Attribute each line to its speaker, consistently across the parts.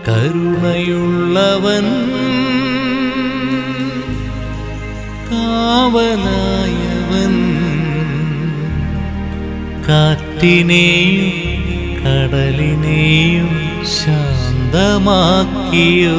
Speaker 1: കരുണയുള്ളവൻ കാവലായവൻ കാറ്റിനെയും കടലിനെയും ശാന്തമാക്കിയോ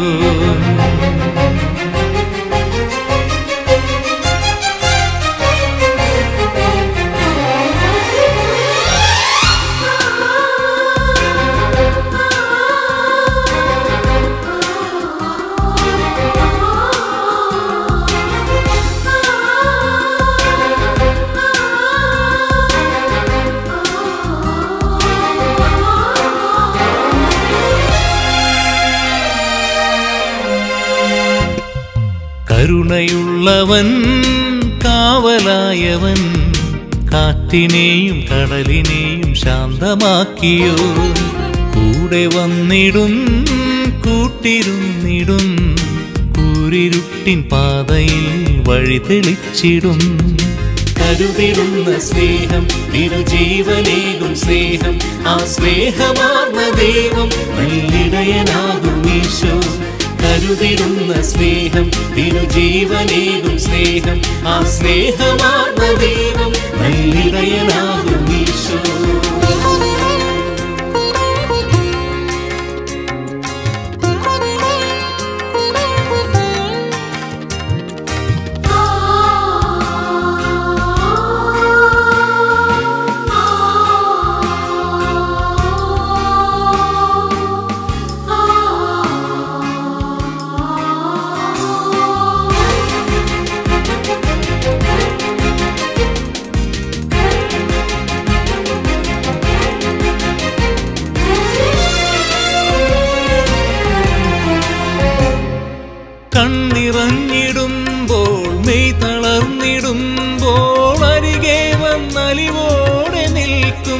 Speaker 1: കരുണയുള്ളവൻ കാവലായവൻ കാറ്റിനെയും കടലിനെയും ശാന്തമാക്കിയോ കൂടെ വന്നിടും കൂട്ടിരുന്നിടും കൂരിരുട്ടിൻ പാതയിൽ വഴി തെളിച്ചിടും കരുതിടുന്ന സ്നേഹം തിരുജീവനേകും സ്നേഹം ആ സ്നേഹമാർന്ന ദൈവം നല്ലിടയനാകും ഈശോ കരുതിടുന്ന സ്നേഹം തിരുജീവനേകും സ്നേഹം ആ സ്നേഹമാർന്ന ദൈവം നല്ലിടയനാകും ഈശോ കണ്ണിറഞ്ഞിടുമ്പോൾ മെയ് തളർന്നിടുമ്പോൾ അരികെ വന്നലിവോടെ നിൽക്കും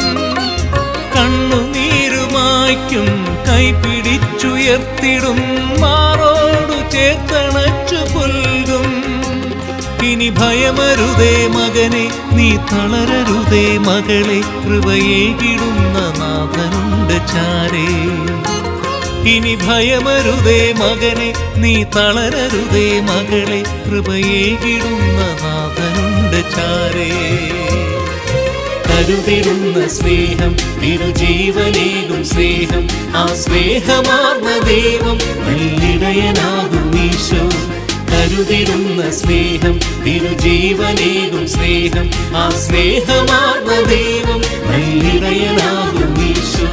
Speaker 1: കണ്ണുനീരുമായ്ക്കും കൈപിടിച്ചുയർത്തിടും മാറോടു ചേർത്തണച്ചു പുൽകും ഇനി ഭയമരുതേ മകനെ നീ തളരരുതേ മകളെ കൃപയേകിടുന്ന നാഥനുണ്ട് ചാരേ ഇനി ഭയമരുതേ മകനെ നീ തളരരുതേ മകളെ കൃപയേകിടുന്ന നാഥനുണ്ട് ചാരേ കരുതിടുന്ന സ്നേഹം തിരുജീവനേകും സ്നേഹം ആ സ്നേഹമാർന്ന ദൈവം നല്ലിടയനാകും ഈശോ കരുതിടുന്ന സ്നേഹം തിരുജീവനേകും സ്നേഹം ആ സ്നേഹമാർന്ന ദൈവം നല്ലിടയനാകും ഈശോ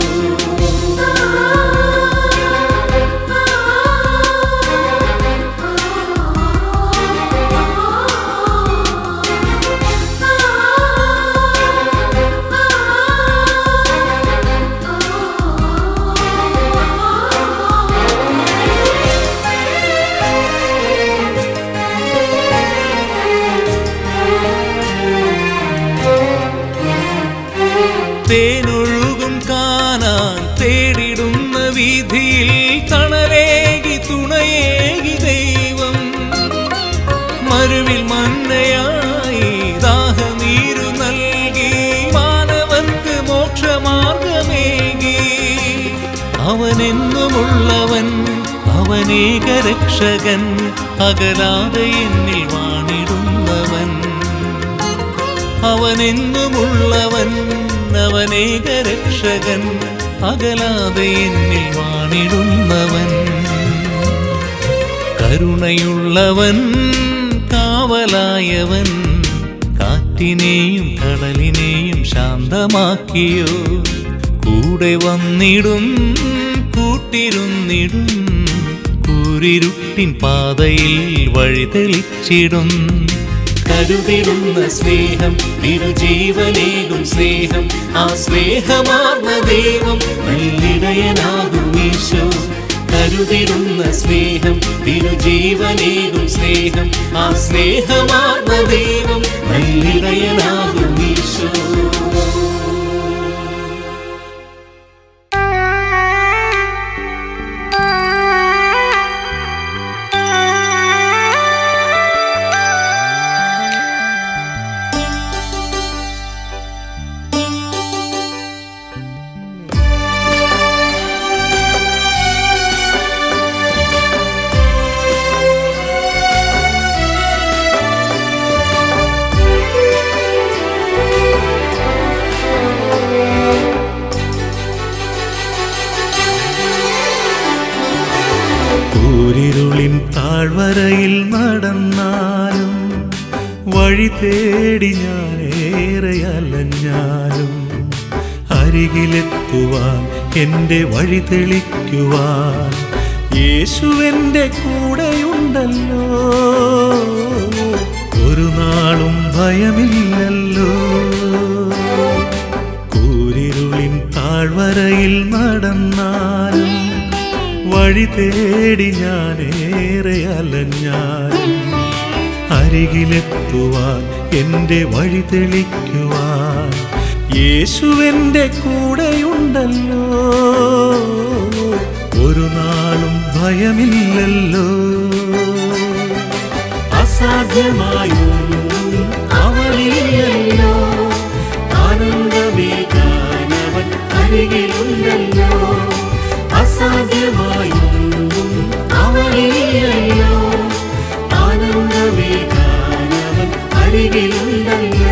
Speaker 1: തേനൊഴുകും കാണാൻ തേടിടുന്ന വീതിയിൽ തണലേകി തുണയേകി ദൈവം മരുവിൽ മന്നയായി ദാഹനീരു നൽകി മാനവർക്ക് മോക്ഷമാർഗമേകി അവനെന്നുമുള്ളവൻ അവനേക രക്ഷകൻ അകലാതെ എന്നിൽ വാണിടുന്നവൻ അവനെന്നുമുള്ളവൻ അവനേക രക്ഷകൻ അകലാതെ എന്നിൽ വാണിടുന്നവൻ കരുണയുള്ളവൻ കാവലായവൻ കാറ്റിനെയും കടലിനെയും ശാന്തമാക്കിയോ കൂടെ വന്നിടും കൂട്ടിരുന്നിടും കൂരിരുട്ടിൻ പാതയിൽ വഴി തെളിച്ചിടും കരുതിടുന്ന സ്നേഹം തിരുജീവനേകും സ്നേഹം ആ സ്നേഹമാർന്ന ദൈവം നല്ലിടയനാകും ഈശോ കരുതിടുന്ന സ്നേഹം തിരുജീവനേകും സ്നേഹം ആ സ്നേഹമാർന്ന ദൈവം നല്ലിടയനാകും ഈശോ
Speaker 2: ആ
Speaker 1: കൂരിരുളിൻ താഴ്വരയിൽ നടന്നാലും വഴി തേടി ഞാനേറെ അലഞ്ഞാലും അരികിലെത്തുവാൻ എൻ്റെ വഴി തെളിക്കുവാൻ യേശുവെൻ്റെ കൂടെയുണ്ടല്ലോ ഒരു നാളും ഭയമില്ലല്ലോ കൂരിരുളിൻ താഴ്വരയിൽ നടന്നാലും വഴി തേടി ഞാനേറെ അലഞ്ഞാലും അരികിലെത്തുവാൻ എൻ്റെ വഴി തെളിക്കുവാൻ യേശുവെൻ്റെ കൂടെയുണ്ടല്ലോ ഒരു നാളും ഭയമില്ലല്ലോ അസാധ്യമായൊന്നും അവനില്ലല്ലോ ആനന്ദമേകാനവൻ അരികിലുണ്ടല്ലോ അസാധ്യമായൊന്നും അവനില്ലല്ലോ ആനന്ദമേകാനവൻ അരികിലുണ്ടല്ലോ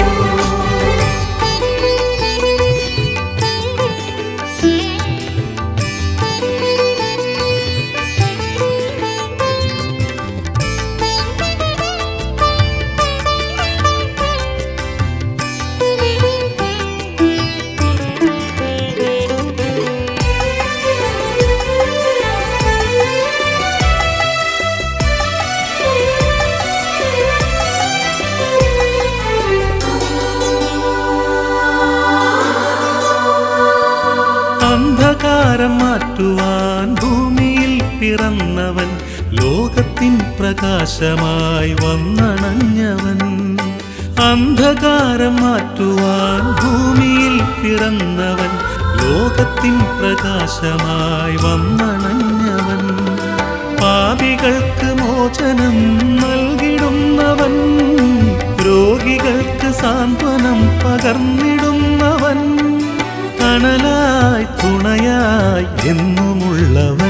Speaker 1: അന്ധകാരം മാറ്റുവാൻ ഭൂമിയിൽ പിറന്നവൻ ലോകത്തിൻ പ്രകാശമായി വന്നണഞ്ഞവൻ അന്ധകാരം മാറ്റുവാൻ ഭൂമിയിൽ പിറന്നവൻ ലോകത്തിൻ പ്രകാശമായി വന്നണഞ്ഞവൻ പാപികൾക്ക് മോചനം നൽകിടുന്നവൻ രോഗികൾക്ക് സാന്ത്വനം പകർന്നിടുന്നവൻ തണലായി തുണയായി എന്നുമുള്ളവൻ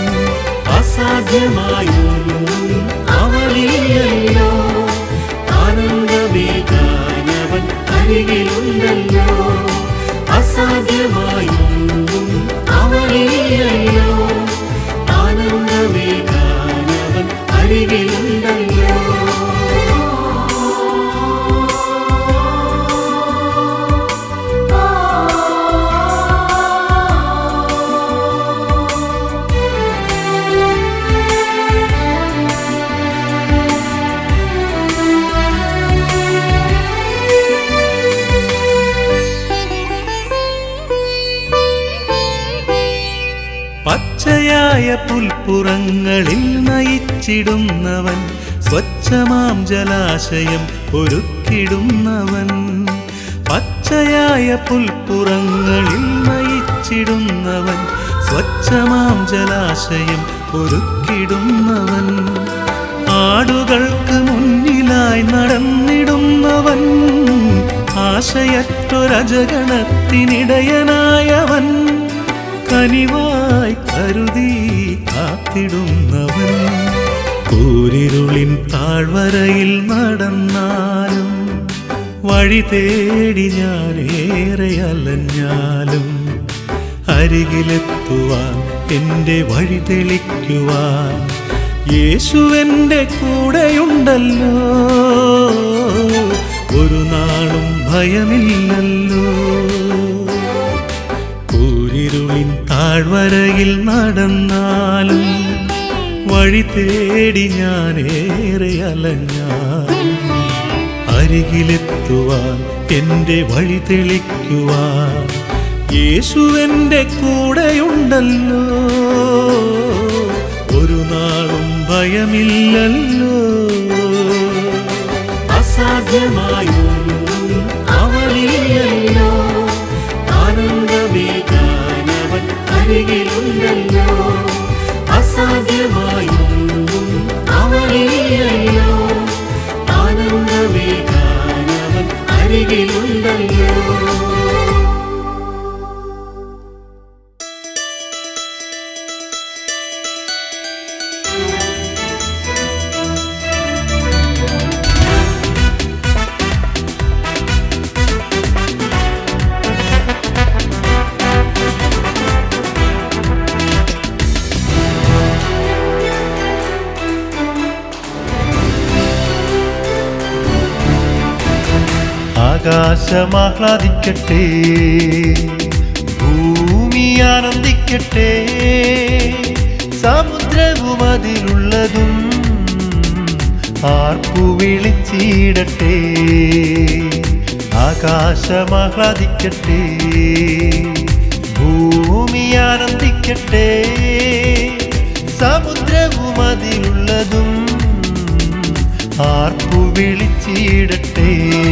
Speaker 1: അസാധ്യമായൊന്നും അവനില്ലല്ലോ ആനന്ദമേകാനവൻ അരികിലുണ്ടല്ലോ അസാധ്യമായൊന്നും അവനില്ലല്ലോ ആനന്ദമേകാനവൻ അരികിലുണ്ടല്ലോ പച്ചയായ പുൽപ്പുറങ്ങളിൽ നയിച്ചിടുന്നവൻ സ്വച്ഛമാം ജലാശയം ഒരുക്കിടുന്നവൻ പച്ചയായ പുൽപ്പുറങ്ങളിൽ നയിച്ചിടുന്നവൻ സ്വച്ഛമാം ജലാശയം ഒരുക്കിടുന്നവൻ ആടുകൾക്ക് മുന്നിലായി നടന്നിടുന്നവൻ ആശയറ്റൊരജഗണത്തിനിടയനായവൻ കനിവായി കരുതി കാത്തിടുന്നവൻ കൂരിരുളിൻ താഴ്വരയിൽ നടന്നാലും വഴി തേടി ഞാനേറെ അലഞ്ഞാലും അരികിലെത്തുവാൻ എൻ്റെ വഴി തെളിക്കുവാൻ യേശുവെൻ്റെ കൂടെയുണ്ടല്ലോ ഒരു നാളും ഭയമില്ലല്ലോ കൂരിരുളിൻ താഴ്വരയിൽ നടന്നാലും വഴി തേടി ഞാനേറെ അലഞ്ഞാലും അരികിലെത്തുവാൻ എൻ്റെ വഴി തെളിക്കുവാൻ യേശുവെൻ്റെ കൂടെയുണ്ടല്ലോ ഒരു നാളും ഭയമില്ലല്ലോ അസാധ്യമായൊന്നും അവനില്ലല്ലോ ആനന്ദമേകാനവൻ അരികിലുണ്ടല്ലോ അസാധ്യമായൊന്നും അവനില്ലല്ലോ ആനന്ദമേകാനവൻ അരികിലുണ്ടല്ലോ
Speaker 2: യേശുവേ ആകാശമാഹ്ലാദിക്കട്ടെ ഭൂമി ആനന്ദിക്കട്ടെ സമുദ്രവും അതിലുള്ളതും ആർപ്പു വിളിച്ചിടട്ടെ ആകാശമാഹ്ലാദിക്കട്ടെ ഭൂമി ആനന്ദിക്കട്ടെ സമുദ്രവും അതിലുള്ളതും ആർപ്പു വിളിച്ചിടട്ടെ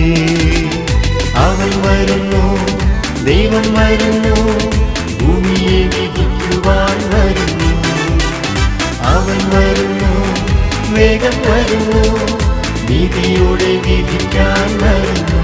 Speaker 1: അവൻ വരുന്നു ദൈവം വരുന്നു ഭൂമിയെ വിധിക്കുവാൻ വരുന്നു അവൻ വരുന്നു വേഗം വരുന്നു നീതിയോടെ വിധിക്കാൻ വരുന്നു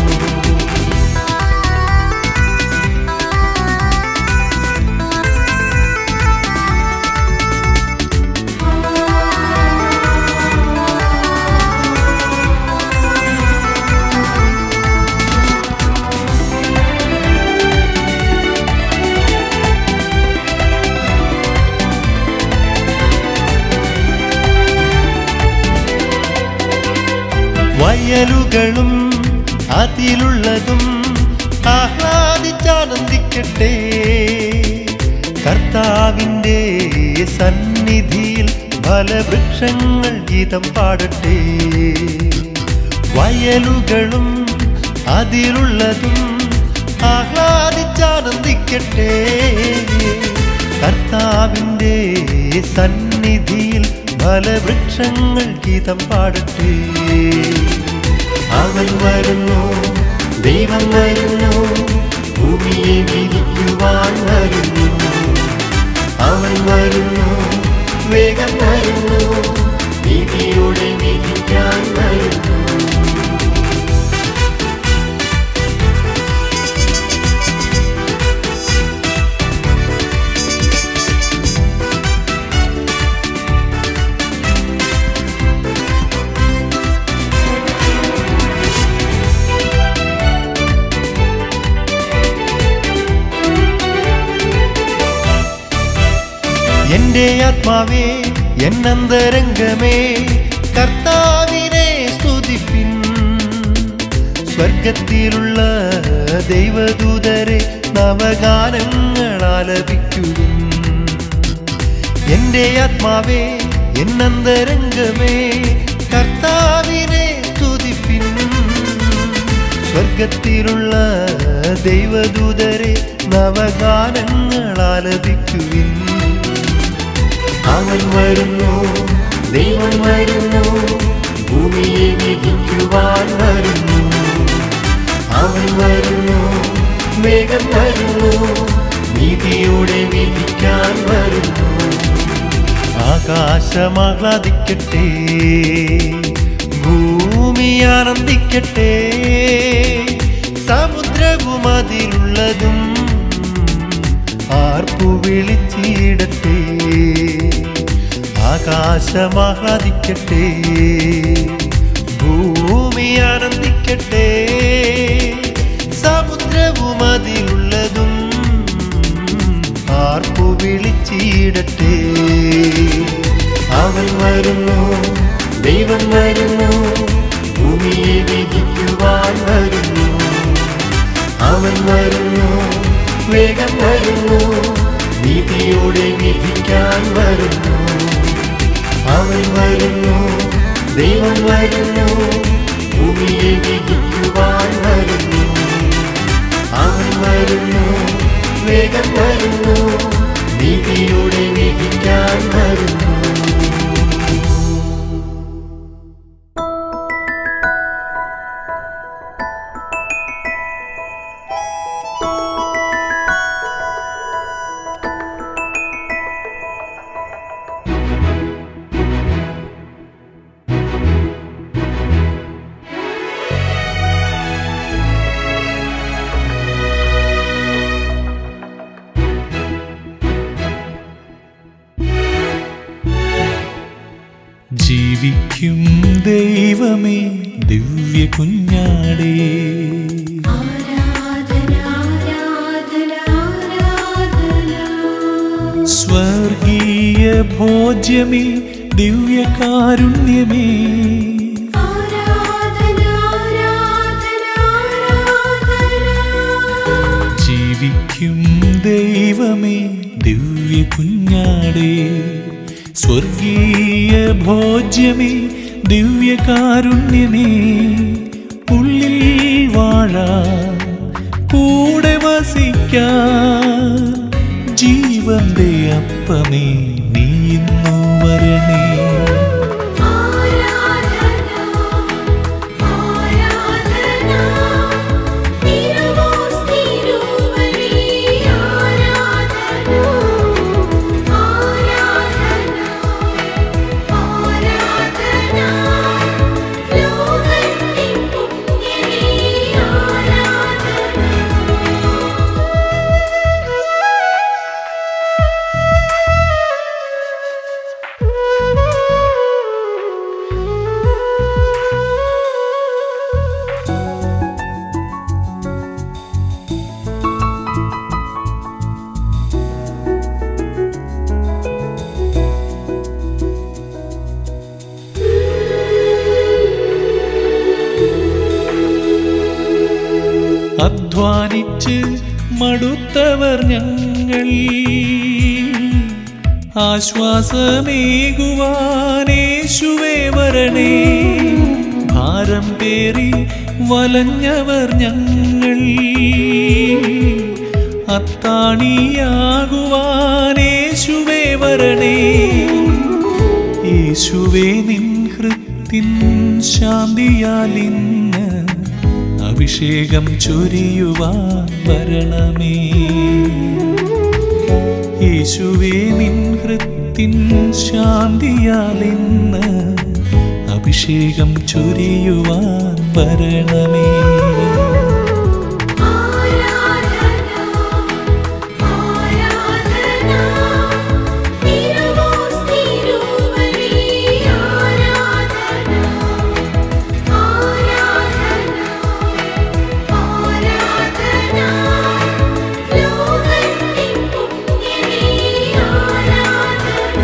Speaker 2: വയലുകളും അതിലുള്ളതും ആഹ്ലാദിച്ചാനന്ദിക്കട്ടെ കർത്താവിൻ്റെ സന്നിധിയിൽ ഫലവൃക്ഷങ്ങൾ ഗീതം പാടട്ടെ വയലുകളും അതിലുള്ളതും ആഹ്ലാദിച്ചാനന്ദിക്കട്ടെ കർത്താവിൻ്റെ സന്നിധിയിൽ ഫലവൃക്ഷങ്ങൾ ഗീതം പാടട്ടെ
Speaker 1: അവൻ വരുന്നു ദൈവം വരുന്നു ഭൂമിയെ വിധിക്കുവാൻ വരുന്നു അവൻ വരുന്നു വേഗം വരുന്നു നീതിയോടെ വിധിക്കാൻ വരുന്നു
Speaker 2: എന്റെ ആത്മാവേ എന്നന്തരംഗമേ കർത്താവിനെ സ്തുതിപ്പിൻ സ്വർഗത്തിലുള്ള ദൈവദൂതരെ നവഗാനങ്ങൾ ആലപിക്കുവിൻ എന്റെ ആത്മാവേ എന്നന്തരംഗമേ കർത്താവിനെ സ്തുതിപ്പിൻ സ്വർഗത്തിലുള്ള ദൈവദൂതരെ നവഗാനങ്ങൾ ആലപിക്കുവിൻ
Speaker 1: അവൻ വരുന്നു ദൈവം വരുന്നു ഭൂമിയെ വിധിക്കുവാൻ വരുന്നു അവൻ വരുന്നു വേഗം വരുന്നു നീതിയോടെ വിധിക്കാൻ വരുന്നു
Speaker 2: ആകാശമാഹ്ലാദിക്കട്ടെ ഭൂമി ആനന്ദിക്കട്ടെ സമുദ്രവും അതിലുള്ളതും ആർപ്പു വിളിച്ചിടട്ടെ ആകാശമാഹ്ലാദിക്കട്ടെ ഭൂമി ആനന്ദിക്കട്ടെ സമുദ്രവും അതിലുള്ളതും ആർപ്പു വിളിച്ചിടട്ടെ
Speaker 1: അവൻ വരുന്നു ദൈവം വരുന്നു ഭൂമിയെ വിധിക്കുവാൻ വരുന്നു അവൻ വരുന്നു വേഗം വരുന്നു നീതിയോടെ വിധിക്കാൻ വരുന്നു അവൻ വരുന്നു ദൈവം വരുന്നു ഭൂമിയെ വിധിക്കുവാൻ വരുന്നു അവൻ വരുന്നു വേഗം വരുന്നു നീതിയോടെ വിധിക്കാൻ വരുന്നു
Speaker 3: ജീവിക്കും ദൈവമേ ദിവ്യ കുഞ്ഞാടേ
Speaker 4: ആരാധന ആരാധന ആരാധന
Speaker 3: സ്വർഗീയ ഭോജ്യമേ ദിവ്യകാരുണ്യമേ
Speaker 4: ആരാധന ആരാധന ആരാധന
Speaker 3: ദൈവമേ ദിവ്യ കുഞ്ഞാടേ സ്വർഗീയ ഭോജ്യമേ ദിവ്യകാരുണ്യമേ ഉള്ളിൽ വാഴാൻ കൂടെ വസിക്കാൻ ജീവന്റെ അപ്പമേ നീ ഇന്നു വരണേ
Speaker 4: ആരാധന ആരാധന തിരുവോസ് തിരുവഴി ആരാധന ആരാധന ആരാധന ലോകത്തിൻ പുണ്യനേ ആരാധന
Speaker 3: അധ്വാനിച്ച് മടുത്തവർ ഞങ്ങൾ ആശ്വാസമേകുവാനേശുവേ വരണേ ഭാരം പേറി വലഞ്ഞവർ ഞങ്ങൾ അത്താണിയാകുവാനേശുവേ വരണേ യേശുവേ നിൻ ഹൃത്തിൻ ശാന്തിയാൽ ഇന്ന് അഭിഷേകം ചൊരിയുവാൻ വരണമേ യേശുവേ നിൻ ഹൃത്തിൻ ശാന്തിയാൽ ഇന്ന് അഭിഷേകം ചൊരിയുവാൻ വരണമേ
Speaker 4: ആരാധന ആരാധന തിരുവോസ് തിരുവഴി ആരാധന ആരാധന ആരാധന ലോകത്തിൻ പുണ്യനേ ആരാധന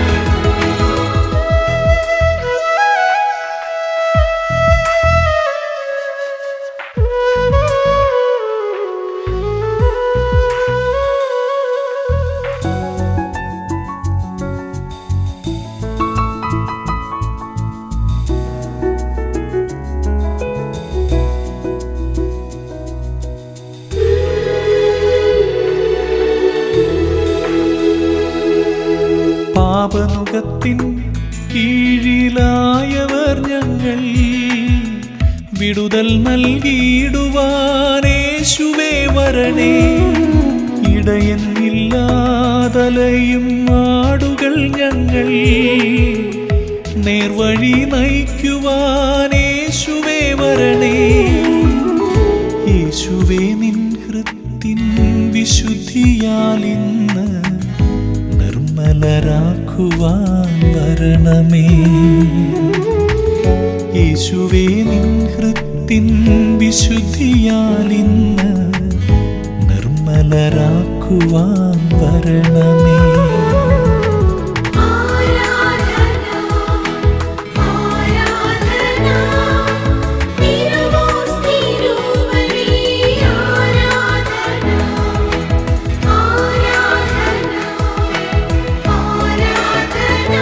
Speaker 3: പാപനുഖത്തിൻ കീഴിലായവർ ഞങ്ങൾ വിടുതൽ നൽകിയിടുവാനേശുവേ വരണേ ഇടയൻ ഇല്ലാതലയും ആടുകൾ ഞങ്ങൾ നേർവഴി നയിക്കുവാനേശുവേ വരണേ യേശുവേ നിൻ ഹൃത്തിൻ വിശുദ്ധിയാൽ ഇന്ന് നിർമ്മലരാക്കുവാൻ വരണമേ യേശുവേ നിൻ ഹൃത്തിൻ വിശുദ്ധിയാൽ ഇന്ന് നിർമ്മലരാക്കുവാൻ വരണമേ
Speaker 4: ആരാധന ആരാധന തിരുവോസ് തിരുവഴി ആരാധന ആരാധന ആരാധന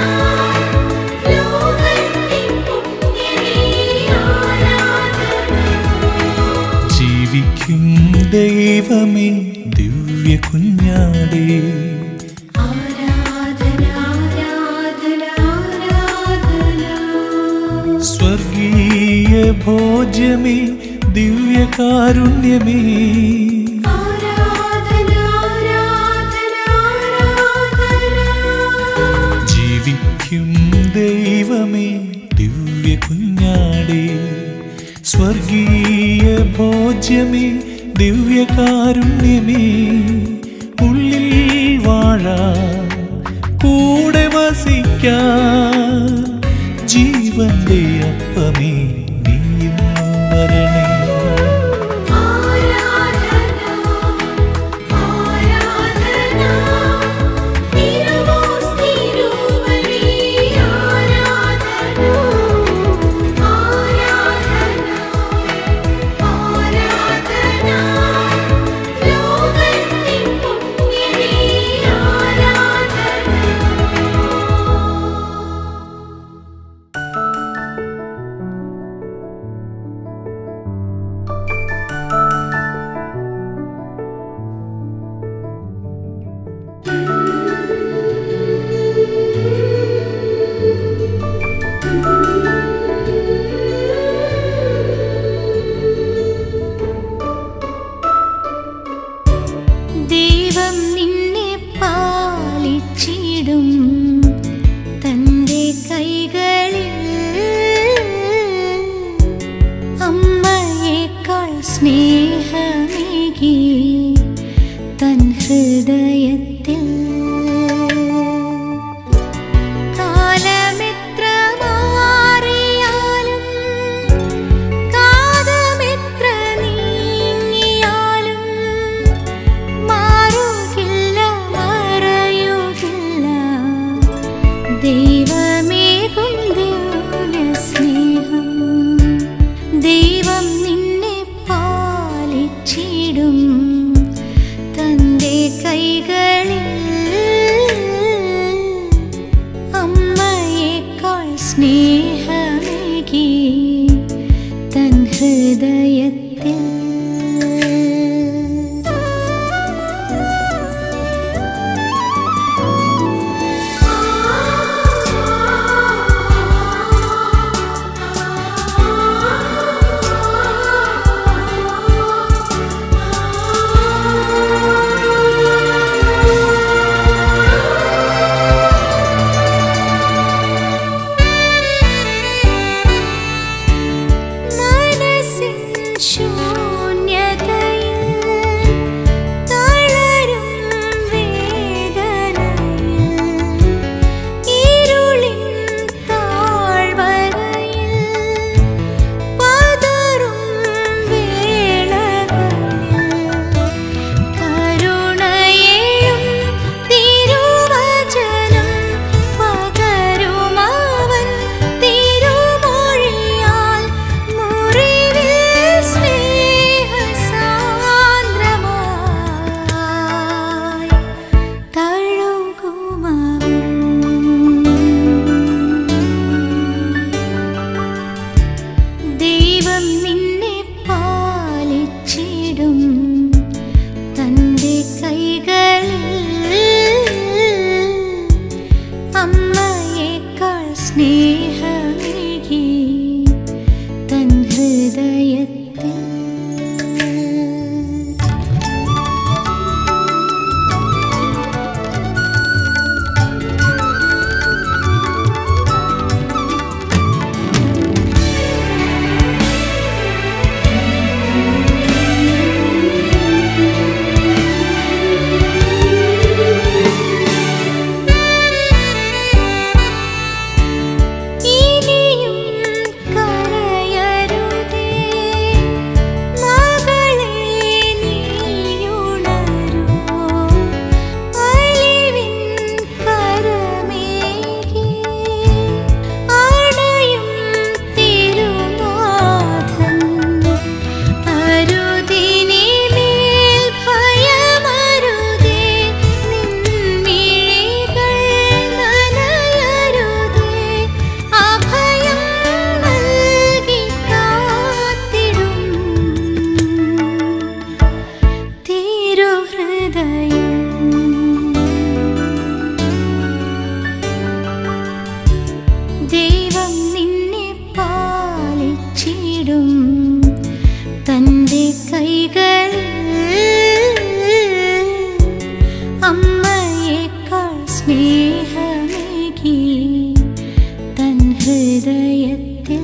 Speaker 4: ലോകത്തിൻ പുണ്യനേ ആരാധന
Speaker 3: ജീവിക്കും ദൈവമേ ദിവ്യ കുഞ്ഞാടേ
Speaker 4: ആരാധന ആരാധന ആരാധന
Speaker 3: സ്വർഗീയ ഭോജ്യമേ ദിവ്യകാരുണ്യമേ
Speaker 4: ആരാധന ആരാധന ആരാധന
Speaker 3: ജീവിക്കും ദൈവമേ ദിവ്യ കുഞ്ഞാടേ സ്വർഗീയ ഭോജ്യമേ ദിവ്യകാരുണ്യമേ ഉള്ളിൽ വാഴാൻ കൂടെ വസിക്കാൻ ജീവന്റെ അപ്പമേ നീ ഇന്നു വരണേ
Speaker 4: ആരാധന ആരാധന തിരുവോസ് തിരുവഴി ആരാധന ആരാധന ആരാധന ലോകത്തിൻ പുണ്യനേ
Speaker 5: പാലിച്ചിടും തൻ്റെ കൈകളിൽ അമ്മയേക്കാൾ സ്നേഹമേകി തൻ ഹൃദയത്തിൽ കാലമെത്ര മാറിയാലും കാലമെത്ര നീങ്ങിയാലും മാറുകില്ല മറയുകില്ല ദൈവമേകും ദിവ്യ സ്നേഹം ദൈവം നിന്നെ പാലിച്ചിടും തൻ്റെ കൈകളിൽ അമ്മയേക്കാൾ സ്നേഹമേകി തൻ ഹൃദയത്തിൽ മനസ്സിൻ ശൂന്യതയിൽ തളരും വേദനയിൽ ഇരുളിൻ താഴ്വരയിൽ പതറും വേളകളിൽ കരുണയേഴും തിരുവചനം പകരുമവൻ തിരുമൊഴിയാൽ മുറിവിൽ സ്നേഹസാന്ദ്രമായി തഴുകുമവൻ ദൈവം നിന്നെ പാലിച്ചിടും തൻ്റെ കൈകളിൽ അമ്മയേക്കാൾ സ്നേഹമേകി തൻ ഹൃദയത്തിൽ ഇനിയും കരയരുതേ മകളെ നീയുണരൂ അലിവിൻ കരമേകി അടയും തിരുനാഥൻ അരുതിനിമേൽ ഭയമരുതേ നിൻമിഴികൾ നനയരുതേ അഭയം നൽകി കാത്തിടും തിരുഹൃദയം ദൈവം നിന്നെ പാലിച്ചിടും തൻ്റെ കൈകളിൽ അമ്മയേക്കാൾ സ്നേഹമേകി തൻ ഹൃദയത്തിൽ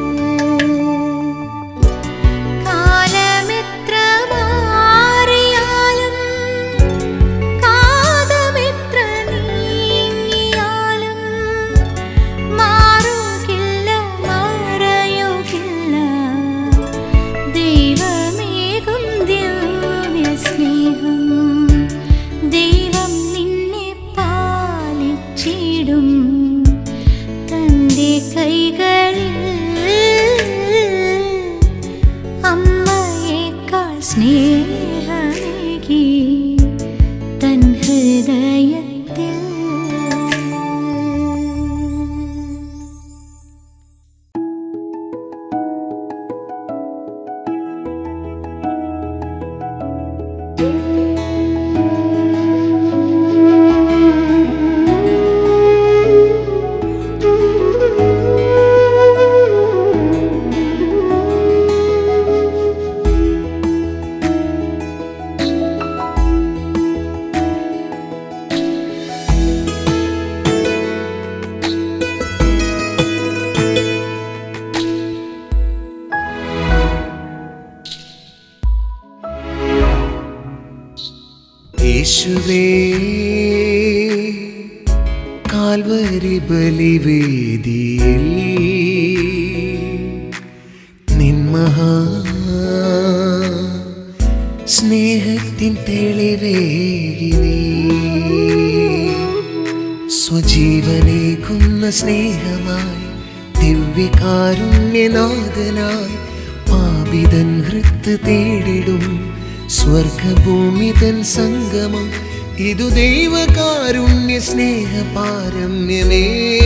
Speaker 5: കാലമെത്ര മാറിയാലും കാതമെത്ര നീങ്ങിയാലും മാറുകില്ല മറയുകില്ല ദൈവമേകും ദിവ്യ സ്നേഹം ദൈവം നിന്നെ പാലിച്ചിടും
Speaker 1: യേശുവേ കാൽവരി ബലിവേദിയിൽ നിന്മഹാ സ്നേഹത്തിൻ തെളിവേകിനീ സ്വജീവനേകുന്ന സ്നേഹമായി ദിവ്യകാരുണ്യനാഥനായി പാപിതൻ ഹൃത്ത് തേടിടും സ്വർഗഭൂമിതൻ സംഗമം ഇതു ദൈവകാരുണ്യ സ്നേഹ പാരമ്യമേ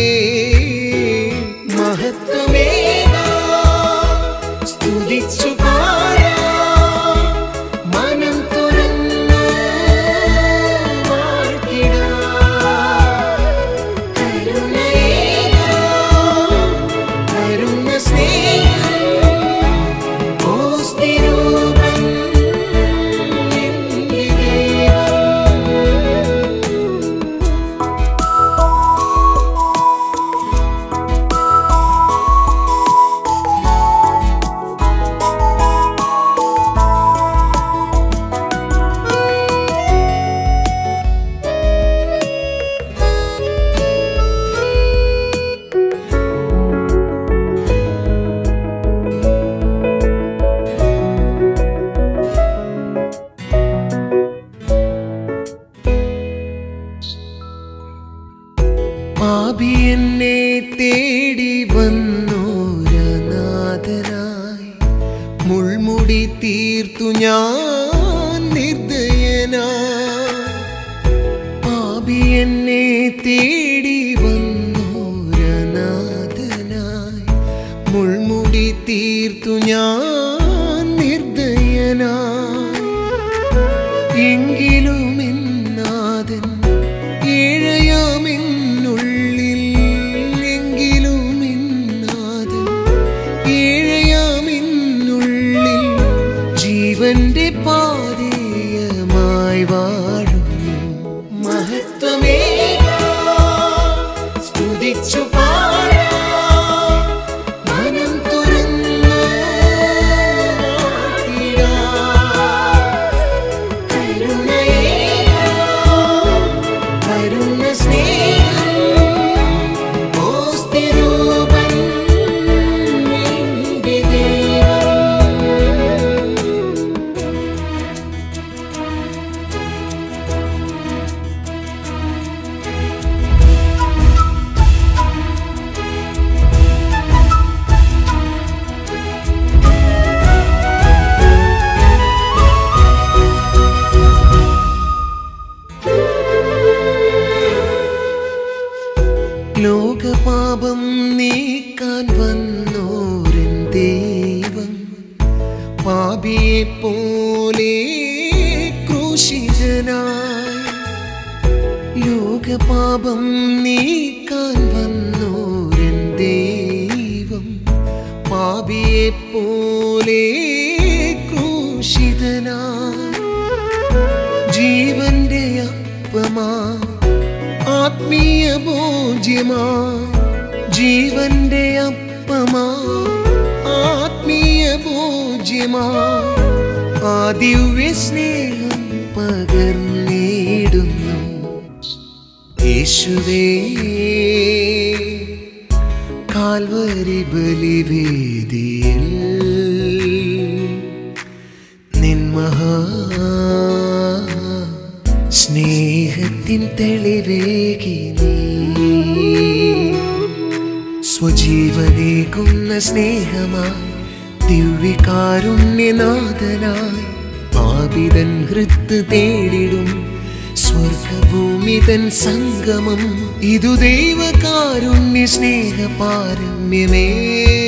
Speaker 1: മഹത്വമേ സ്തുതിച്ചു പാടാം മനം തുറന്നു കരുണ സ്നേഹം ഓ സ്ഥിരൂപൻ എന്റെ ദൈവം പാപി എന്നെ തേടി വന്നോരനാഥനായി മുൾമുടി തീർത്തു ഞാൻ നിർദ്ദയനായി പാപി എന്നെ തേടി വന്നോരനാഥനായി മുൾമുടി തീർത്തു ഞാൻ നിർദ്ദയനായി എങ്കിലും എന്നാഥൻ ഏഴയാമെന്നുള്ളിൽ എങ്കിലും എന്നാഥൻ ഏഴയാമെന്നുള്ളിൽ ജീവന്റെ പാതേയമായി വാഴുന്നു മഹത്വമേ സ്തുതിച്ചു പാടാം മനം തുറന്നു കരുണ സ്നേഹം ഓ സ്ഥിരൂപൻ എന്റെ ദൈവം ലോകപാപം നീക്കാൻ വന്നോരൻ ദൈവം പാപിയെ പോലെ ക്രൂശിതനായി ലോകപാപം നീക്കാൻ വന്നോരൻ ദൈവം പാപിയെ പോലെ ക്രൂശിതനായി ജീവന്റെ അപ്പമാ ആത്മീയ ഭോജ്യമാ ജീവന്റെ അപ്പമാ ആത്മീയ ഭോജ്യമാ ആ ദിവ്യ സ്നേഹം പകർന്നിടുന്നു യേശുവേ കാൽവരി ബലിവേദിയിൽ നിന്മഹാ സ്നേഹത്തിൻ തെളിവേകി നീ സ്വജീവനേകുന്ന സ്നേഹമായി ദിവ്യകാരുണ്യനാഥനായി പാപിതൻ ഹൃത്ത് തേടിടും സ്വർഗഭൂമിതൻ സംഗമം ഇതു ദൈവകാരുണ്യ സ്നേഹ പാരമ്യമേ